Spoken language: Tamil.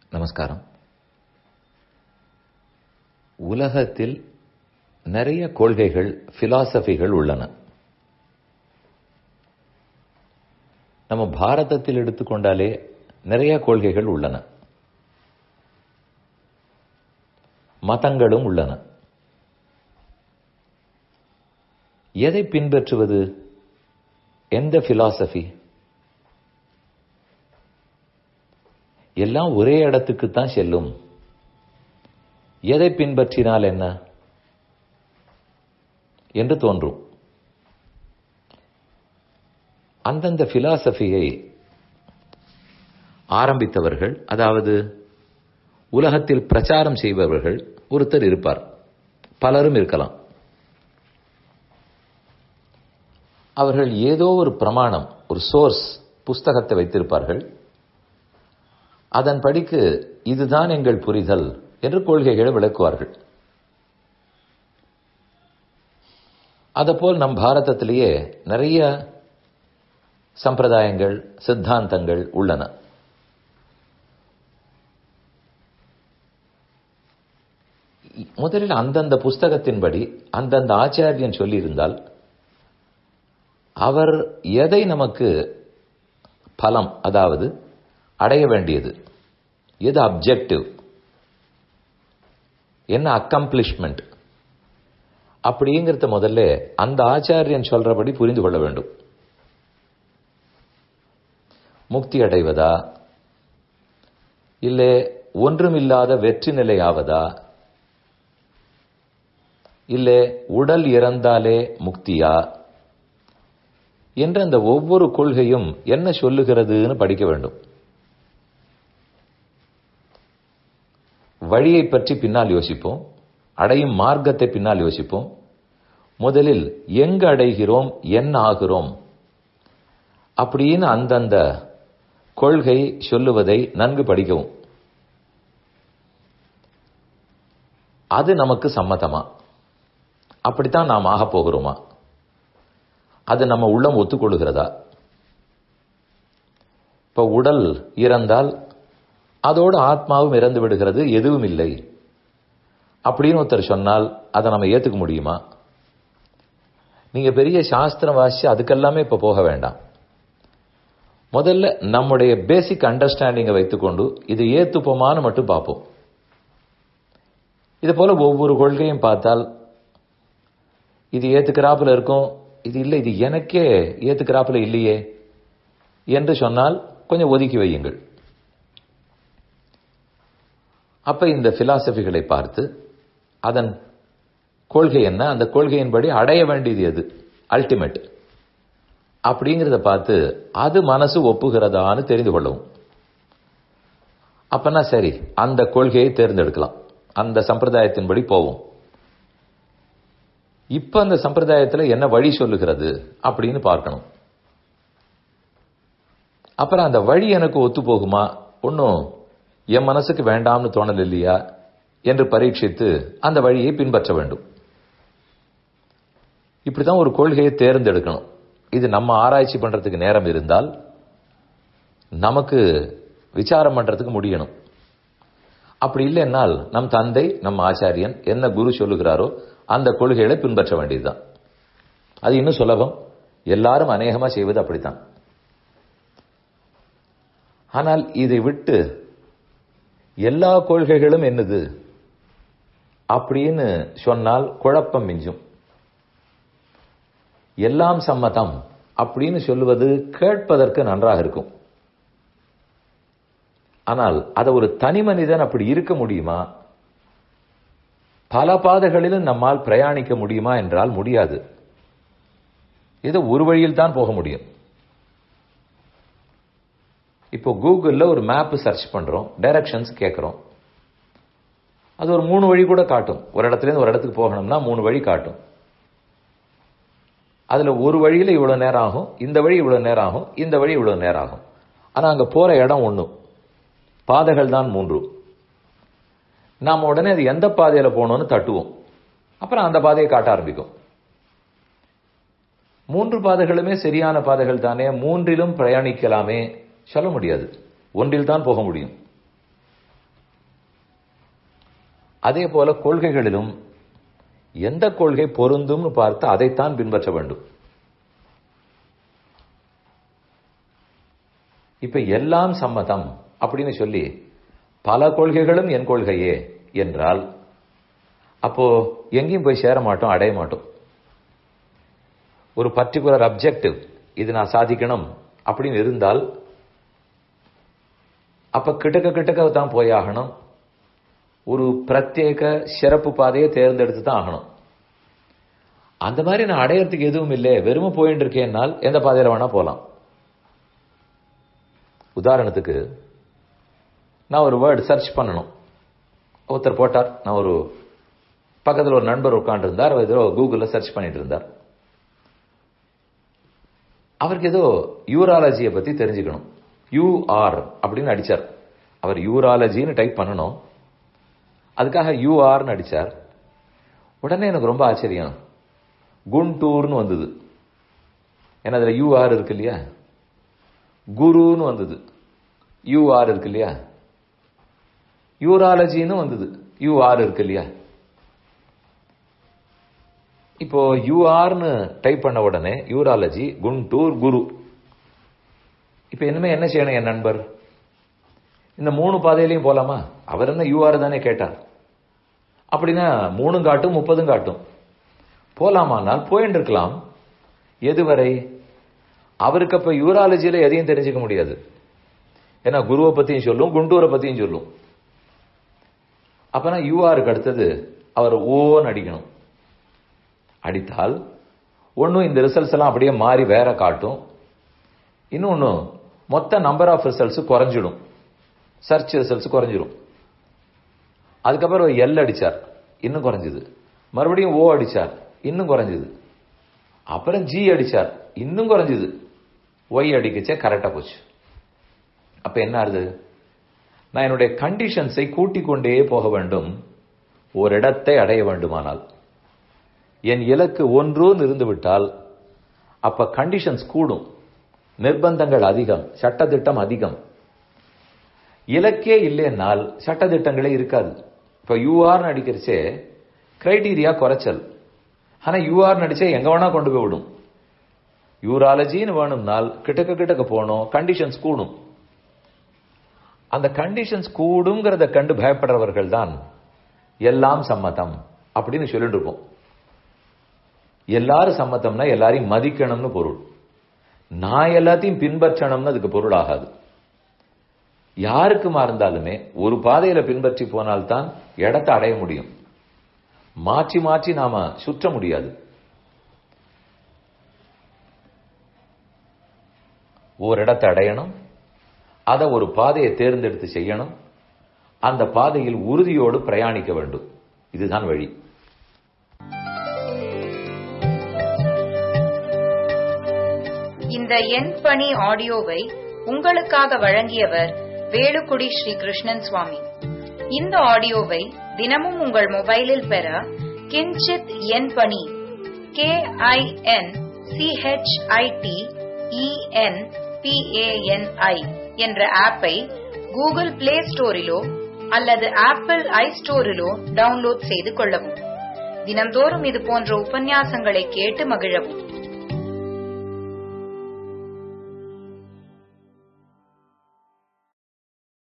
நமஸ்காரம் உலகத்தில் நிறைய கொள்கைகள் பிலாசபிகள் உள்ளன நம்ம பாரதத்தில் எடுத்துக்கொண்டாலே நிறைய கொள்கைகள் உள்ளன மதங்களும் உள்ளன எதை பின்பற்றுவது எந்த பிலாசபி எல்லாம் ஒரே இடத்துக்கு தான் செல்லும் எதை பின்பற்றினால் என்ன என்று தோன்றும் அந்தந்த பிலாசபியை ஆரம்பித்தவர்கள் அதாவது உலகத்தில் பிரச்சாரம் செய்பவர்கள் ஒருத்தர் இருப்பார் பலரும் இருக்கலாம் அவர்கள் ஏதோ ஒரு பிரமாணம் ஒரு சோர்ஸ் புஸ்தகத்தை வைத்திருப்பார்கள் அதன் படிக்கு இதுதான் எங்கள் புரிதல் என்று கொள்கைகளை விளக்குவார்கள் அதப்போல் நம் பாரதத்திலேயே நிறைய சம்பிரதாயங்கள் சித்தாந்தங்கள் உள்ளன முதலில் அந்தந்த புஸ்தகத்தின்படி அந்தந்த ஆச்சாரியன் சொல்லியிருந்தால் அவர் எதை நமக்கு பலம் அதாவது அடைய வேண்டியது எது அப்ஜெக்டிவ் என்ன அக்கம்ப்ளிஷ்மெண்ட் அப்படிங்கிறத முதல்ல அந்த ஆச்சாரியன் சொல்றபடி புரிந்து கொள்ள வேண்டும் முக்தி அடைவதா இல்லை ஒன்றுமில்லாத வெற்றி நிலையாவதா இல்லை உடல் இறந்தாலே முக்தியா என்ற அந்த ஒவ்வொரு கொள்கையும் என்ன சொல்லுகிறதுன்னு படிக்க வேண்டும் வழியை பற்றி பின்னால் யோசிப்போம் அடையும் மார்க்கத்தை பின்னால் யோசிப்போம் முதலில் எங்கு அடைகிறோம் என்ன ஆகிறோம் அப்படின்னு அந்தந்த கொள்கை சொல்லுவதை நன்கு படிக்கவும் அது நமக்கு சம்மதமா அப்படித்தான் நாம் ஆக போகிறோமா அது நம்ம உள்ளம் ஒத்துக்கொள்கிறதா இப்ப உடல் இறந்தால் அதோடு ஆத்மாவும் இறந்து விடுகிறது எதுவும் இல்லை அப்படின்னு ஒருத்தர் சொன்னால் அதை நம்ம ஏத்துக்க முடியுமா நீங்க பெரிய சாஸ்திரம் வாசி அதுக்கெல்லாமே இப்ப போக வேண்டாம் முதல்ல நம்முடைய பேசிக் அண்டர்ஸ்டாண்டிங்கை வைத்துக்கொண்டு இது ஏத்துப்போமான்னு மட்டும் பார்ப்போம் இது போல ஒவ்வொரு கொள்கையும் பார்த்தால் இது ஏத்துக்கிறாப்புல இருக்கும் இது இல்லை இது எனக்கே ஏத்துக்கிறாப்புல இல்லையே என்று சொன்னால் கொஞ்சம் ஒதுக்கி வையுங்கள் அப்ப இந்த பிலாசபிகளை பார்த்து அதன் கொள்கை என்ன அந்த கொள்கையின்படி அடைய வேண்டியது எது அல்டிமேட் அப்படிங்கிறத பார்த்து அது மனசு ஒப்புகிறதான்னு தெரிந்து கொள்ளவும் அப்பனா சரி அந்த கொள்கையை தேர்ந்தெடுக்கலாம் அந்த சம்பிரதாயத்தின்படி போவோம் இப்ப அந்த சம்பிரதாயத்தில் என்ன வழி சொல்லுகிறது அப்படின்னு பார்க்கணும் அப்புறம் அந்த வழி எனக்கு ஒத்து போகுமா ஒன்றும் என் மனசுக்கு வேண்டாம்னு தோணல் இல்லையா என்று பரீட்சித்து அந்த வழியை பின்பற்ற வேண்டும் இப்படிதான் ஒரு கொள்கையை தேர்ந்தெடுக்கணும் இது நம்ம ஆராய்ச்சி பண்றதுக்கு நேரம் இருந்தால் நமக்கு விசாரம் பண்றதுக்கு முடியணும் அப்படி இல்லைன்னால் நம் தந்தை நம் ஆச்சாரியன் என்ன குரு சொல்லுகிறாரோ அந்த கொள்கைகளை பின்பற்ற வேண்டியதுதான் அது இன்னும் சுலபம் எல்லாரும் அநேகமா செய்வது அப்படித்தான் ஆனால் இதை விட்டு எல்லா கொள்கைகளும் என்னது அப்படின்னு சொன்னால் குழப்பம் மிஞ்சும் எல்லாம் சம்மதம் அப்படின்னு சொல்லுவது கேட்பதற்கு நன்றாக இருக்கும் ஆனால் அதை ஒரு தனி மனிதன் அப்படி இருக்க முடியுமா பல பாதைகளிலும் நம்மால் பிரயாணிக்க முடியுமா என்றால் முடியாது இது ஒரு வழியில் தான் போக முடியும் இப்போ கூகுளில் ஒரு மேப் சர்ச் பண்றோம் டைரக்ஷன்ஸ் கேட்கிறோம் அது ஒரு மூணு வழி கூட காட்டும் ஒரு இடத்துலேருந்து ஒரு இடத்துக்கு போகணும்னா மூணு வழி காட்டும் அதுல ஒரு வழியில இவ்வளவு நேரம் ஆகும் இந்த வழி இவ்வளவு நேரம் ஆகும் இந்த வழி இவ்வளவு நேரம் ஆகும் ஆனா அங்க போற இடம் ஒண்ணு பாதைகள் தான் மூன்று நாம உடனே அது எந்த பாதையில போகணும்னு தட்டுவோம் அப்புறம் அந்த பாதையை காட்ட ஆரம்பிக்கும் மூன்று பாதைகளுமே சரியான பாதைகள் தானே மூன்றிலும் பிரயாணிக்கலாமே சொல்ல முடியாது ஒன்றில் தான் போக முடியும் அதே போல கொள்கைகளிலும் எந்த கொள்கை பொருந்தும்னு பார்த்து அதைத்தான் பின்பற்ற வேண்டும் இப்ப எல்லாம் சம்மதம் அப்படின்னு சொல்லி பல கொள்கைகளும் என் கொள்கையே என்றால் அப்போ எங்கேயும் போய் சேர மாட்டோம் அடைய மாட்டோம் ஒரு பர்டிகுலர் அப்ஜெக்டிவ் இது நான் சாதிக்கணும் அப்படின்னு இருந்தால் அப்ப கிட்டக்க கிட்டக்க தான் போயாகணும் ஒரு பிரத்யேக சிறப்பு பாதையை தேர்ந்தெடுத்து தான் ஆகணும் அந்த மாதிரி நான் அடையறதுக்கு எதுவும் இல்லை வெறும போயிட்டு இருக்கேன்னால் எந்த பாதையில வேணா போலாம் உதாரணத்துக்கு நான் ஒரு வேர்டு சர்ச் பண்ணணும் ஒருத்தர் போட்டார் நான் ஒரு பக்கத்தில் ஒரு நண்பர் உட்காந்துருந்தார் அவர் ஏதோ கூகுளில் சர்ச் பண்ணிட்டு இருந்தார் அவருக்கு ஏதோ யூராலஜியை பத்தி தெரிஞ்சுக்கணும் யூஆர் அப்படின்னு அடிச்சார் அவர் யூராலஜின்னு டைப் பண்ணணும் அதுக்காக யூஆர்னு அடிச்சார் உடனே எனக்கு ரொம்ப ஆச்சரியம் குண்டூர்னு வந்தது ஏன்னா அதுல யூஆர் இருக்கு இல்லையா குருன்னு வந்தது யூஆர் இருக்கு இல்லையா யூராலஜின்னு வந்தது யூஆர் இருக்கு இல்லையா இப்போ யூஆர்னு டைப் பண்ண உடனே யூராலஜி குண்டூர் குரு இப்ப இனிமே என்ன செய்யணும் என் நண்பர் இந்த மூணு பாதையிலையும் போலாமா அவர் என்ன யூஆர் தானே கேட்டார் அப்படின்னா மூணும் காட்டும் முப்பதும் காட்டும் போலாமானால் போயின்னு இருக்கலாம் எதுவரை அவருக்கு அப்ப யூராலஜியில எதையும் தெரிஞ்சுக்க முடியாது ஏன்னா குருவை பத்தியும் சொல்லும் குண்டூரை பத்தியும் சொல்லும் அப்பனா யூஆருக்கு அடுத்தது அவர் ஓன்னு அடிக்கணும் அடித்தால் ஒன்னும் இந்த ரிசல்ட்ஸ் எல்லாம் அப்படியே மாறி வேற காட்டும் இன்னொன்னு மொத்த நம்பர் ஆஃப் ரிசல்ட்ஸ் குறைஞ்சிடும் சர்ச் ரிசல்ட்ஸ் குறைஞ்சிடும் அதுக்கப்புறம் எல் அடிச்சார் இன்னும் குறைஞ்சது மறுபடியும் ஓ அடிச்சார் இன்னும் குறைஞ்சது அப்புறம் ஜி அடிச்சார் இன்னும் குறைஞ்சது ஒய் அடிக்கச்சே கரெக்டா போச்சு அப்ப என்ன ஆகுது நான் என்னுடைய கண்டிஷன்ஸை கூட்டிக் கொண்டே போக வேண்டும் ஒரு இடத்தை அடைய வேண்டுமானால் என் இலக்கு ஒன்றுன்னு இருந்து விட்டால் அப்ப கண்டிஷன்ஸ் கூடும் நிர்பந்தங்கள் அதிகம் சட்டத்திட்டம் அதிகம் இலக்கே இல்லைன்னால் சட்டத்திட்டங்களே இருக்காது இப்ப யூஆர் அடிக்கிறச்சே கிரைடீரியா குறைச்சல் ஆனா யூஆர் நடிச்சே எங்க வேணா கொண்டு போய் விடும் யூராலஜின்னு வேணும்னால் கிட்டக்க கிட்டக்க போகணும் கண்டிஷன்ஸ் கூடும் அந்த கண்டிஷன்ஸ் கூடுங்கிறத கண்டு பயப்படுறவர்கள் தான் எல்லாம் சம்மதம் அப்படின்னு சொல்லிட்டு இருப்போம் எல்லாரும் சம்மதம்னா எல்லாரையும் மதிக்கணும்னு பொருள் நான் எல்லாத்தையும் பின்பற்றணும்னு அதுக்கு பொருள் ஆகாது யாருக்குமா இருந்தாலுமே ஒரு பாதையில பின்பற்றி போனால்தான் இடத்தை அடைய முடியும் மாற்றி மாற்றி நாம சுற்ற முடியாது ஒரு இடத்தை அடையணும் அதை ஒரு பாதையை தேர்ந்தெடுத்து செய்யணும் அந்த பாதையில் உறுதியோடு பிரயாணிக்க வேண்டும் இதுதான் வழி இந்த எண் பணி ஆடியோவை உங்களுக்காக வழங்கியவர் வேலுக்குடி ஸ்ரீ கிருஷ்ணன் சுவாமி இந்த ஆடியோவை தினமும் உங்கள் மொபைலில் பெற கிஞ்சித் எண் பணி கே ஐ என் சிஹெச்ஐடி இஎன் பிஏஎன்ஐ என்ற ஆப்பை கூகுள் பிளே ஸ்டோரிலோ அல்லது ஆப்பிள் ஐ ஸ்டோரிலோ டவுன்லோட் செய்து கொள்ளவும் தினம்தோறும் இது போன்ற உபன்யாசங்களை கேட்டு மகிழவும்